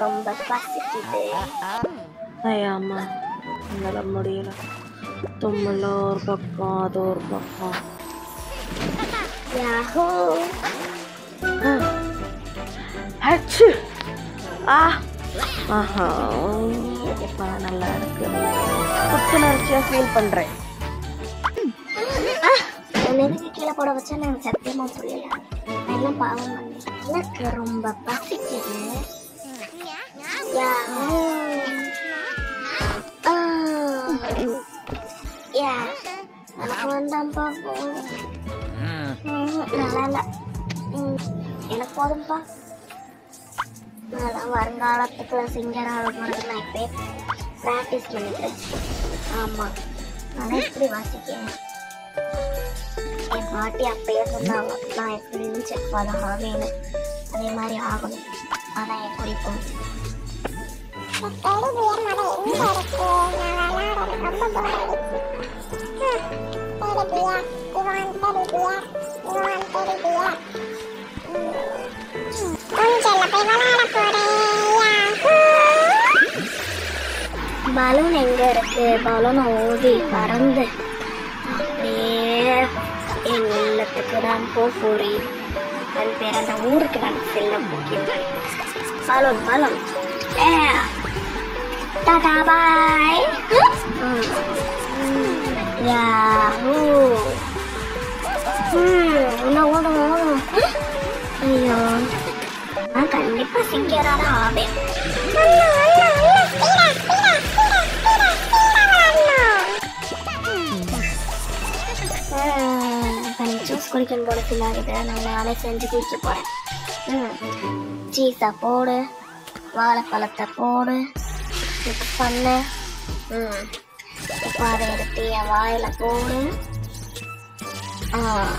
ரொம்ப பசிக்குது ஐயாம்மா என்னால் முடியல தும்மல் ஒரு பக்கம் அது ஒரு பக்கம் யாஹூ அச்சு ஆ ஆஹா இப்போ நல்லா இருக்கு புத்துணர்ச்சியாக ஃபீல் பண்ணுறேன் எனக்கு கீழே போட வச்சா நான் சத்தியமா புரியல நான் எல்லாம் பாவம் பண்ணேன் எனக்கு ரொம்ப பசிக்குது யாஹூ ஆ. யா எனக்கு வந்தாம்பா போதும் ம்ஹும், நல்லா இல்ல ம், எனக்கு போதும்பா நான் வருங்காலத்துக்கு சிங்கர் ஆகணும்னு நான் இப்பயே ப்ராக்டிஸ் பண்ணிக்கிறேன் ஆமாம் நான் எப்படி வாசிக்கிறேன் என் பாட்டி அப்பயே சொன்னாங்க நான் எப்படியும் செக் பண்ண ஆவேன்னு அதே மாதிரி ஆகணும் அதான் என் குறிப்பும் பலூன் எங்க இருக்கு பலூன் ஓடி பறந்து அப்படியே என் இல்லத்துக்கு நான் போக போறேன் என் பேர் அந்த ஊருக்கு நான் செல்ல போகிறேன் balloon balloon tata bye yahoo இன்னும் ஓடும் ஓடும் ஐயோ நான் கண்டிப்பா சிங்கராக ஆவேன் இப்போ நீ ஜூஸ் குடிக்கணும் போல ஃபீல் ஆகுது நான் நானே செஞ்சு குடிக்க போகிறேன் ம் சீஸை போடு வாழைப்பழத்தை போடு மிக்ஸ் பண்ணு ம் இப்போ அதை எடுத்து என் வாயில் போடு ஆ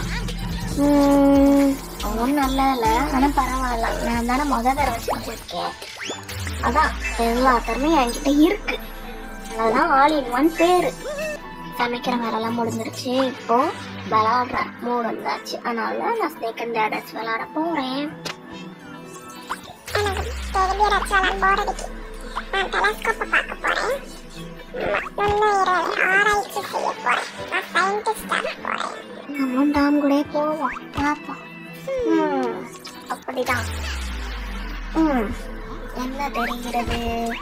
ம், ஒன்றும் நல்லா இல்லை ஆனால் பரவாயில்ல நான் தானே முதல் தடவை செஞ்சுருக்கேன் அதான் எல்லா திறமையும் என்கிட்ட இருக்கு அதுதான் ஆல் இன் ஒன் பேரு சமைக்கிற வேலைலாம் முடிஞ்சிருச்சு இப்போ விளாடுற மூடு வந்தாச்சு அதனால நான் செகண்ட் டேடஸ் விளாட போறேன் நம்மளும் டாம் கூட போவோம் பார்ப்போம் ம், அப்படிதான் ம் என்ன தெரிகிறது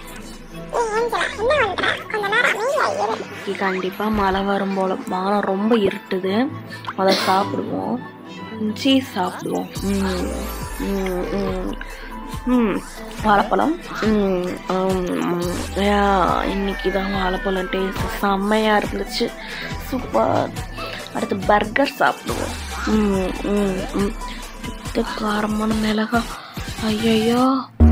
இன்னைக்கு கண்டிப்பாக மழை வரும் போல வானம் ரொம்ப இருட்டுது அதை சாப்பிடுவோம் சீஸ் சாப்பிடுவோம் ம், ம், ம். ம் வாழைப்பழம் ம், ம், ம். யா, இன்னைக்கு தான் வாழைப்பழம் டேஸ்ட் செம்மையாக இருந்துச்சு சூப்பர் அடுத்து பர்கர் சாப்பிடுவோம் ம் ம் ம் இது காரமான மிளகா ஐயையோ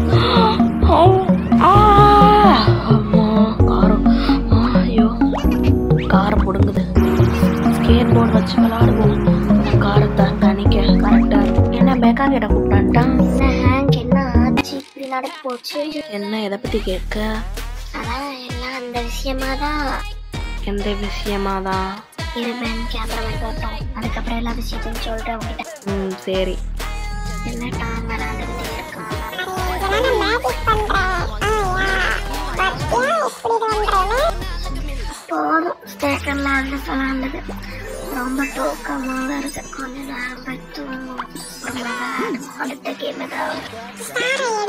அம்மா காரம் ஆ, ஐயோ காரம் பிடுங்குது ஸ்கேட் போர்டு வச்சு விளாடுவோம் காரத்தை தணிக்க கரெக்டாக என்ன பேக்கா கிட்ட கூப்பிட்டான்ட்டான் என்ன ஹேங்க் என்ன ஆச்சு இப்படி நடக்க போச்சு என்ன எதை பற்றி கேட்க அதான் எல்லாம் அந்த விஷயமா தான் எந்த விஷயமா தான் இருப்பேன் கேமராமேன் போட்டோம் அதுக்கப்புறம் எல்லா விஷயத்தையும் சொல்றேன் உங்ககிட்ட ம் சரி என்ன டாம் விளாண்டுக்கிட்டே இருக்கான் போதும் ஸ்டேக்கர்ல வந்து விளாண்டது ரொம்ப தூக்கமாக இருக்கு கொஞ்ச நேரம் போய் தூங்கும் அவ்வளவுதான். அடுத்த கேம் ஏதாவது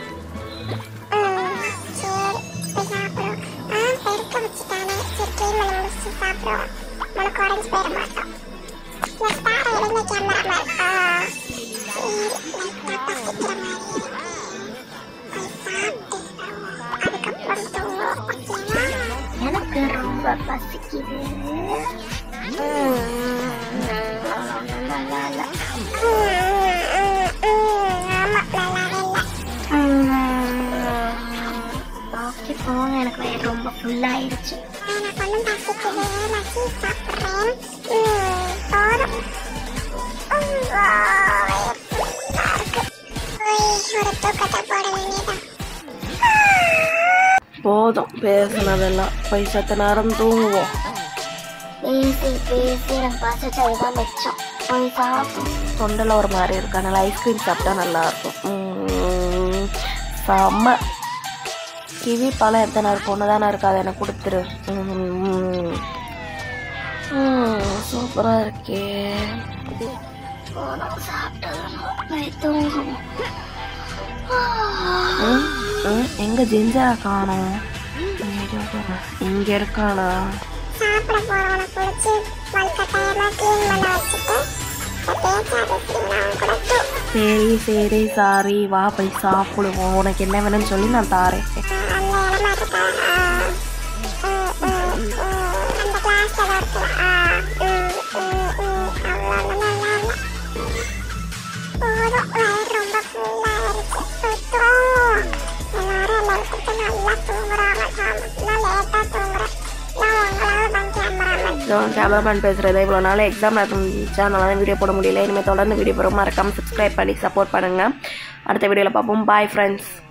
எனக்கு ரொம்ப பசிக்குது ஓகே போங்க எனக்கு வயிறு ரொம்ப ஃபுல்லாயிடுச்சு போதும் பேசுனதெல்லாம் போய் சத்த நேரம் தூங்குவோம் பேசி பேசி எனக்கு பசிச்சு அதுதான் மிச்சம் போய் சாப்பிடும் தொண்டையில் ஒரு மாதிரி இருக்கு அதனால ஐஸ்கிரீம் சாப்பிட்டா நல்லா இருக்கும் ம், செம்ம கிவி பழம் எத்தனை இருக்கு ஒன்று தானே இருக்கு அதை எனக்கு கொடுத்துரு சூப்பராக இருக்கே போதும் சாப்பிட்டது தூங்கணும் ம், ம், எங்க ஜிஞ்சரா காணோம் இங்க இருக்கானா சாப்பிட போறவனை குளிச்சு வல்கட்டாயமா கிளீன் பண்ண வச்சுட்டு பேசாத நான் கூட தூ சரி சரி சாரி வா போய் சாப்பிடுவோம் உனக்கு என்ன வேணும்னு சொல்லி நான் தாரேன் அந்த இடமா இருக்கா அந்த கிளாஸ்ல தான் இருக்கு அவ்வளோ நல்லா இல்லை போதும் வயிறு ரொம்ப ஃபுல்லாகிருச்சு சுத்தம் எல்லாரும் எல்லாருக்கிட்ட நல்லா தூங்குறாங்க நான் லேட்டாக தூங்குறேன் நான் உங்களால் தான் கேமராமேன் கேமராமேன் பேசுகிறது இவ்வளோ நாள் எக்ஸாம் இருந்துச்சு அதனால வீடியோ போட முடியல இனிமேல் தொடர்ந்து வீடியோ போட மறக்காமல் சப்ஸ்கிரைப் பண்ணி சப்போர்ட் பண்ணுங்கள் அடுத்த வீடியோவில் பார்ப்போம் பாய் ஃப்ரெண்ட்ஸ்